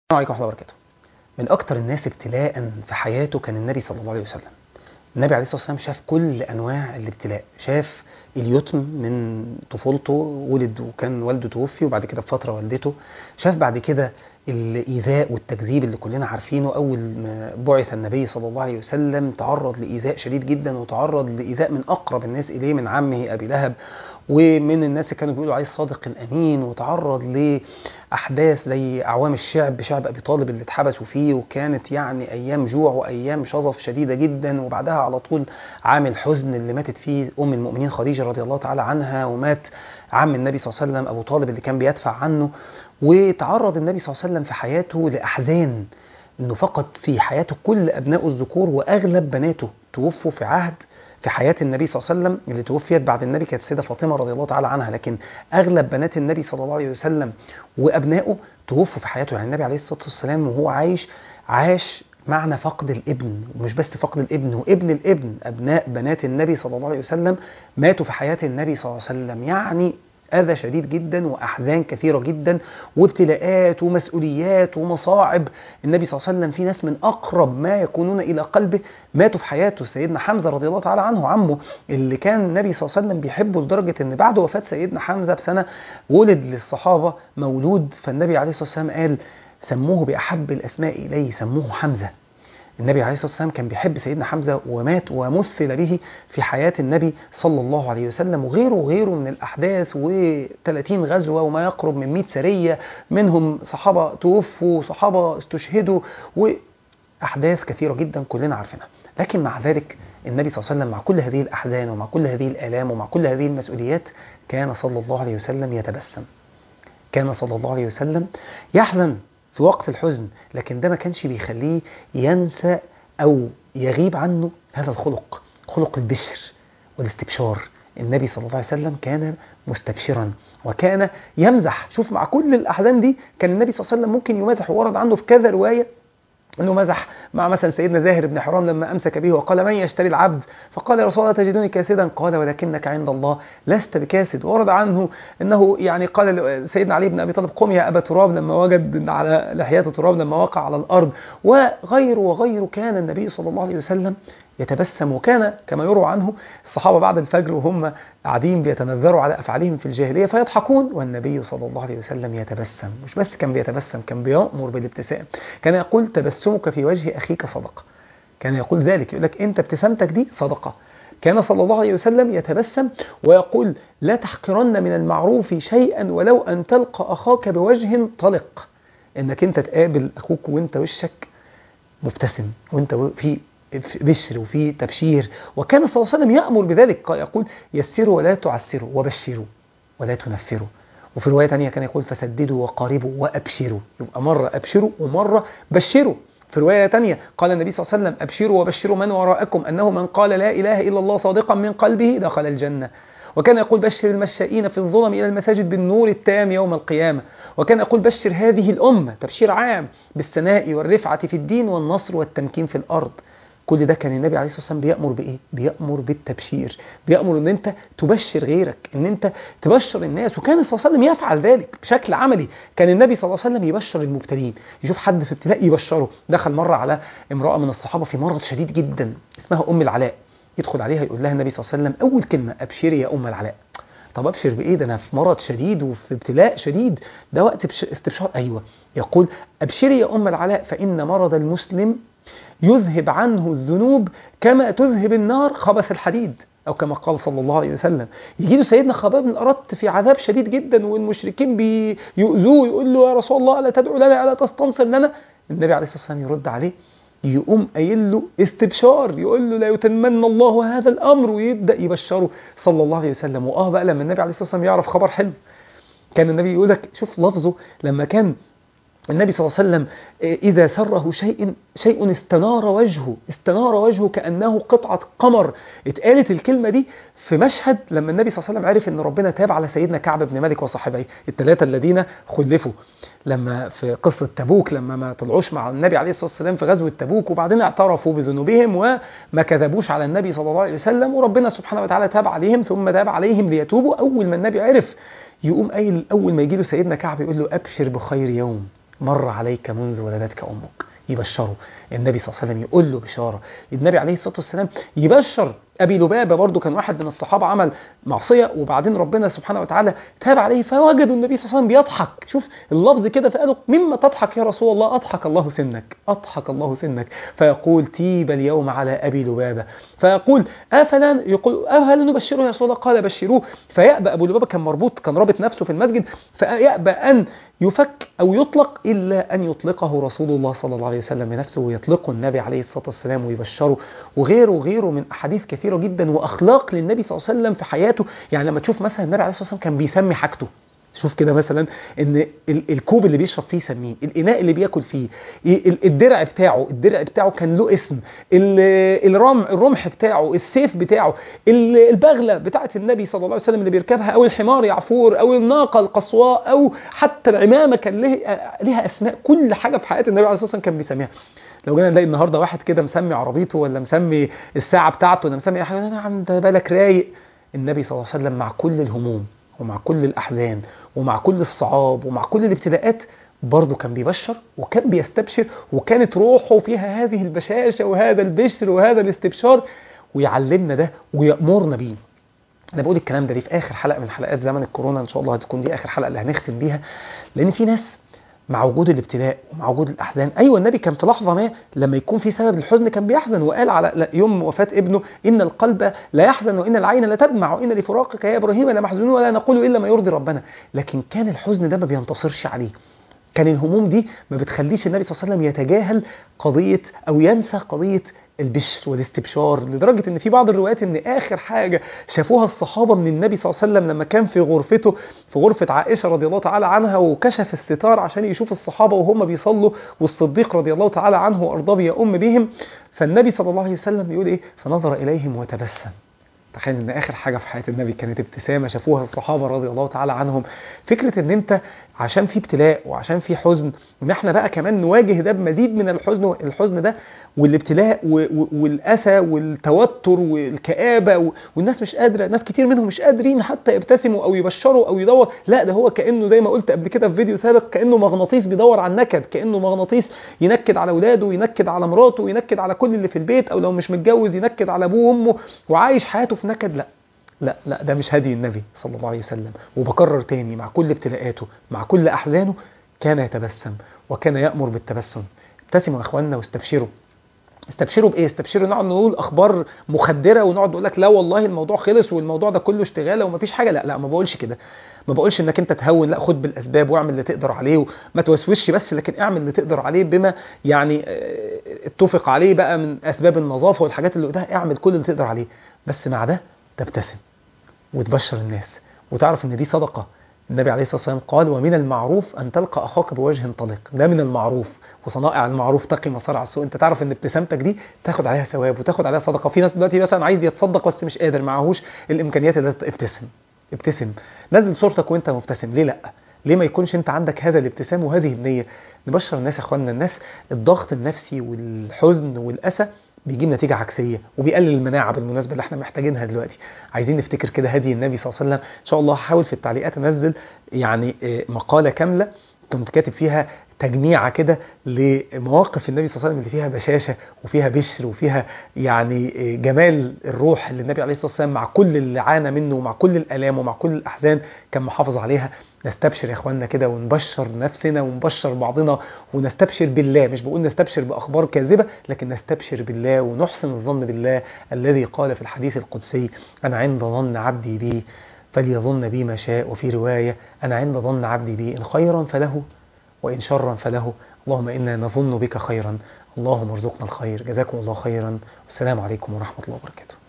السلام عليكم ورحمة الله وبركاته. من أكتر الناس ابتلاء في حياته كان النبي صلى الله عليه وسلم. النبي عليه الصلاة والسلام شاف كل أنواع الابتلاء، شاف اليتم من طفولته ولد وكان والده توفي وبعد كده بفترة والدته، شاف بعد كده الإيذاء والتكذيب اللي كلنا عارفينه أول ما بعث النبي صلى الله عليه وسلم تعرض لإيذاء شديد جدا وتعرض لإيذاء من أقرب الناس إليه من عمه أبي لهب ومن الناس اللي كانوا بيقولوا عليه الصادق الأمين وتعرض لأحداث زي أعوام الشعب شعب أبي طالب اللي اتحبسوا فيه وكانت يعني أيام جوع وأيام شظف شديدة جدا وبعدها على طول عام الحزن اللي ماتت فيه أم المؤمنين خديجة رضي الله تعالى عنها ومات عم النبي صلى الله عليه وسلم أبو طالب اللي كان بيدفع عنه وتعرض النبي صلى الله عليه وسلم في حياته لأحزان انه فقد في حياته كل ابنائه الذكور واغلب بناته توفوا في عهد في حياة النبي صلى الله عليه وسلم اللي توفيت بعد النبي كانت السيدة فاطمة رضي الله تعالى عنها لكن أغلب بنات النبي صلى الله عليه وسلم وأبنائه توفوا في حياته يعني النبي عليه الصلاة والسلام وهو عايش عاش معنى فقد الابن ومش بس فقد الابن وابن الابن أبناء بنات النبي صلى الله عليه وسلم ماتوا في حياة النبي صلى الله عليه وسلم يعني أذى شديد جدا وأحزان كثيرة جدا وابتلاءات ومسؤوليات ومصاعب النبي صلى الله عليه وسلم في ناس من أقرب ما يكونون إلى قلبه ماتوا في حياته سيدنا حمزة رضي الله تعالى عنه عمه اللي كان النبي صلى الله عليه وسلم بيحبه لدرجة أن بعد وفاة سيدنا حمزة بسنة ولد للصحابة مولود فالنبي عليه الصلاة والسلام قال سموه بأحب الأسماء إليه سموه حمزة النبي عليه الصلاة والسلام كان بيحب سيدنا حمزة ومات ومثل به في حياة النبي صلى الله عليه وسلم وغيره وغيره من الأحداث و30 غزوة وما يقرب من 100 سرية منهم صحابة توفوا صحابة استشهدوا وأحداث كثيرة جدا كلنا عارفينها لكن مع ذلك النبي صلى الله عليه وسلم مع كل هذه الأحزان ومع كل هذه الآلام ومع كل هذه المسؤوليات كان صلى الله عليه وسلم يتبسم كان صلى الله عليه وسلم يحزن في وقت الحزن لكن ده ما كانش بيخليه ينسى أو يغيب عنه هذا الخلق خلق البشر والاستبشار النبي صلى الله عليه وسلم كان مستبشرا وكان يمزح شوف مع كل الأحزان دي كان النبي صلى الله عليه وسلم ممكن يمزح وورد عنه في كذا رواية انه مزح مع مثلا سيدنا زاهر بن حرام لما امسك به وقال من يشتري العبد فقال يا رسول الله تجدني كاسدا قال ولكنك عند الله لست بكاسد ورد عنه انه يعني قال سيدنا علي بن ابي طالب قم يا ابا تراب لما وجد على لحيته تراب لما وقع على الارض وغيره وغيره كان النبي صلى الله عليه وسلم يتبسم وكان كما يروى عنه الصحابة بعد الفجر وهم قاعدين بيتنذروا على أفعالهم في الجاهلية فيضحكون والنبي صلى الله عليه وسلم يتبسم مش بس كان بيتبسم كان بيأمر بالابتسام كان يقول تبسمك في وجه أخيك صدقة كان يقول ذلك يقول لك أنت ابتسامتك دي صدقة كان صلى الله عليه وسلم يتبسم ويقول لا تحقرن من المعروف شيئا ولو أن تلقى أخاك بوجه طلق إنك أنت تقابل أخوك وأنت وشك مبتسم وأنت في بشر وفي تبشير وكان صلى الله عليه وسلم يأمر بذلك يقول يسروا ولا تعسروا وبشروا ولا تنفروا وفي رواية ثانية كان يقول فسددوا وقاربوا وأبشروا يبقى مرة أبشروا ومرة بشروا في رواية تانية قال النبي صلى الله عليه وسلم أبشروا وبشروا من وراءكم أنه من قال لا إله إلا الله صادقا من قلبه دخل الجنة وكان يقول بشر المشائين في الظلم إلى المساجد بالنور التام يوم القيامة وكان يقول بشر هذه الأمة تبشير عام بالثناء والرفعة في الدين والنصر والتمكين في الأرض كل ده كان النبي عليه الصلاه والسلام بيامر بايه بيامر بالتبشير بيامر ان انت تبشر غيرك ان انت تبشر الناس وكان صلى الله عليه وسلم يفعل ذلك بشكل عملي كان النبي صلى الله عليه وسلم يبشر المبتلين يشوف حد في ابتلاء يبشره دخل مره على امراه من الصحابه في مرض شديد جدا اسمها ام العلاء يدخل عليها يقول لها النبي صلى الله عليه وسلم اول كلمه ابشري يا ام العلاء طب ابشر بايه ده انا في مرض شديد وفي ابتلاء شديد ده وقت استبشار ايوه يقول ابشري يا ام العلاء فان مرض المسلم يذهب عنه الذنوب كما تذهب النار خبث الحديد أو كما قال صلى الله عليه وسلم يجي له سيدنا خباب بن الأرط في عذاب شديد جدا والمشركين بيؤذوه يقول له يا رسول الله ألا تدعو لنا ألا تستنصر لنا النبي عليه الصلاة والسلام يرد عليه يقوم قايل له استبشار يقول له لا يتمنى الله هذا الأمر ويبدأ يبشره صلى الله عليه وسلم وآه بقى لما النبي عليه الصلاة والسلام يعرف خبر حلو كان النبي يقول لك شوف لفظه لما كان النبي صلى الله عليه وسلم إذا سره شيء شيء استنار وجهه استنار وجهه كأنه قطعة قمر اتقالت الكلمة دي في مشهد لما النبي صلى الله عليه وسلم عرف ان ربنا تاب على سيدنا كعب بن مالك وصاحبيه الثلاثة الذين خلفوا لما في قصة تبوك لما ما طلعوش مع النبي عليه الصلاة والسلام في غزوة تبوك وبعدين اعترفوا بذنوبهم وما كذبوش على النبي صلى الله عليه وسلم وربنا سبحانه وتعالى تاب عليهم ثم تاب عليهم ليتوبوا أول ما النبي عرف يقوم قايل أول ما يجي له سيدنا كعب يقول له أبشر بخير يوم مر عليك منذ ولدتك أمك يبشره النبي صلى الله عليه وسلم يقول له بشارة النبي عليه الصلاة والسلام يبشر أبي لبابة برضو كان واحد من الصحابة عمل معصية وبعدين ربنا سبحانه وتعالى تاب عليه فوجدوا النبي صلى الله عليه وسلم بيضحك شوف اللفظ كده فقالوا مما تضحك يا رسول الله أضحك الله سنك أضحك الله سنك فيقول تيب اليوم على أبي لبابة فيقول أفلا يقول أهل نبشره يا رسول الله قال بشروه فيأبى أبو لبابة كان مربوط كان رابط نفسه في المسجد فيأبى أن يفك أو يطلق إلا أن يطلقه رسول الله صلى الله عليه وسلم بنفسه ويطلقه النبي عليه الصلاة والسلام ويبشره وغيره وغيره من أحاديث كثيرة جدا وأخلاق للنبي صلى الله عليه وسلم في حياته يعني لما تشوف مثلا النبي عليه الصلاة والسلام كان بيسمي حاجته شوف كده مثلا ان الكوب اللي بيشرب فيه يسميه الاناء اللي بياكل فيه الدرع بتاعه الدرع بتاعه كان له اسم الرم الرمح بتاعه السيف بتاعه البغله بتاعه النبي صلى الله عليه وسلم اللي بيركبها او الحمار يعفور او الناقه القصواء او حتى العمامه كان لها ليها اسماء كل حاجه في حياه النبي عليه الصلاه والسلام كان بيسميها لو جينا نلاقي النهارده واحد كده مسمي عربيته ولا مسمي الساعه بتاعته ولا مسمي اي حاجه يا عم ده بالك رايق النبي صلى الله عليه وسلم مع كل الهموم ومع كل الأحزان ومع كل الصعاب ومع كل الابتلاءات برضه كان بيبشر وكان بيستبشر وكانت روحه فيها هذه البشاشة وهذا البشر وهذا الاستبشار ويعلمنا ده ويأمرنا بيه انا بقول الكلام ده ليه في اخر حلقه من حلقات زمن الكورونا ان شاء الله هتكون دي اخر حلقه اللي هنختم بيها لان في ناس مع وجود الابتلاء ومع وجود الاحزان ايوه النبي كان في لحظه ما لما يكون في سبب الحزن كان بيحزن وقال على يوم وفاه ابنه ان القلب لا يحزن وان العين لا تدمع وان لفراقك يا ابراهيم لمحزونون ولا نقول الا ما يرضي ربنا لكن كان الحزن ده ما بينتصرش عليه كان الهموم دي ما بتخليش النبي صلى الله عليه وسلم يتجاهل قضيه او ينسى قضيه البشر والاستبشار لدرجة ان في بعض الروايات ان اخر حاجة شافوها الصحابة من النبي صلى الله عليه وسلم لما كان في غرفته في غرفة عائشة رضي الله تعالى عنها وكشف الستار عشان يشوف الصحابة وهم بيصلوا والصديق رضي الله تعالى عنه وارضاه بيؤم بهم فالنبي صلى الله عليه وسلم يقول ايه فنظر اليهم وتبسم تخيل ان اخر حاجه في حياه النبي كانت ابتسامه شافوها الصحابه رضي الله تعالى عنهم فكره ان انت عشان في ابتلاء وعشان في حزن ان احنا بقى كمان نواجه ده بمزيد من الحزن الحزن ده والابتلاء والاسى والتوتر والكآبه والناس مش قادره ناس كتير منهم مش قادرين حتى يبتسموا او يبشروا او يدور لا ده هو كانه زي ما قلت قبل كده في فيديو سابق كانه مغناطيس بيدور على النكد كانه مغناطيس ينكد على اولاده وينكد على مراته وينكد على كل اللي في البيت او لو مش متجوز ينكد على ابوه وامه وعايش حياته في نكد لا لا لا ده مش هدي النبي صلى الله عليه وسلم وبكرر تاني مع كل ابتلاءاته مع كل احزانه كان يتبسم وكان يأمر بالتبسم ابتسموا يا اخواننا واستبشروا استبشروا بايه استبشروا نقعد نقول اخبار مخدره ونقعد نقول لك لا والله الموضوع خلص والموضوع ده كله اشتغاله ومفيش حاجه لا لا ما بقولش كده ما بقولش انك انت تهون لا خد بالاسباب واعمل اللي تقدر عليه وما توسوسش بس لكن اعمل اللي تقدر عليه بما يعني اتفق عليه بقى من اسباب النظافه والحاجات اللي قلتها اعمل كل اللي تقدر عليه بس مع ده تبتسم وتبشر الناس وتعرف ان دي صدقه النبي عليه الصلاه والسلام قال ومن المعروف ان تلقى اخاك بوجه طليق ده من المعروف وصنائع المعروف تقي مصارع السوء انت تعرف ان ابتسامتك دي تاخد عليها ثواب وتاخد عليها صدقه في ناس دلوقتي مثلا عايز يتصدق بس مش قادر معهوش الامكانيات اللي ابتسم ابتسم نزل صورتك وانت مبتسم ليه لا ليه ما يكونش انت عندك هذا الابتسام وهذه النيه نبشر الناس يا اخواننا الناس الضغط النفسي والحزن والاسى بيجيب نتيجة عكسية وبيقلل المناعة بالمناسبة اللي احنا محتاجينها دلوقتي عايزين نفتكر كده هدي النبي صلى الله عليه وسلم ان شاء الله هحاول في التعليقات انزل يعني مقالة كاملة كنت كاتب فيها تجميعة كده لمواقف النبي صلى الله عليه وسلم اللي فيها بشاشة وفيها بشر وفيها يعني جمال الروح اللي النبي عليه الصلاة والسلام مع كل اللي عانى منه ومع كل الآلام ومع كل الأحزان كان محافظ عليها نستبشر يا اخواننا كده ونبشر نفسنا ونبشر بعضنا ونستبشر بالله مش بقول نستبشر بأخبار كاذبة لكن نستبشر بالله ونحسن الظن بالله الذي قال في الحديث القدسي أنا عند ظن عبدي بي فليظن بي ما شاء وفي رواية أنا عند ظن عبدي بي إن خيرا فله وإن شرا فله اللهم إنا نظن بك خيرا اللهم ارزقنا الخير جزاكم الله خيرا والسلام عليكم ورحمة الله وبركاته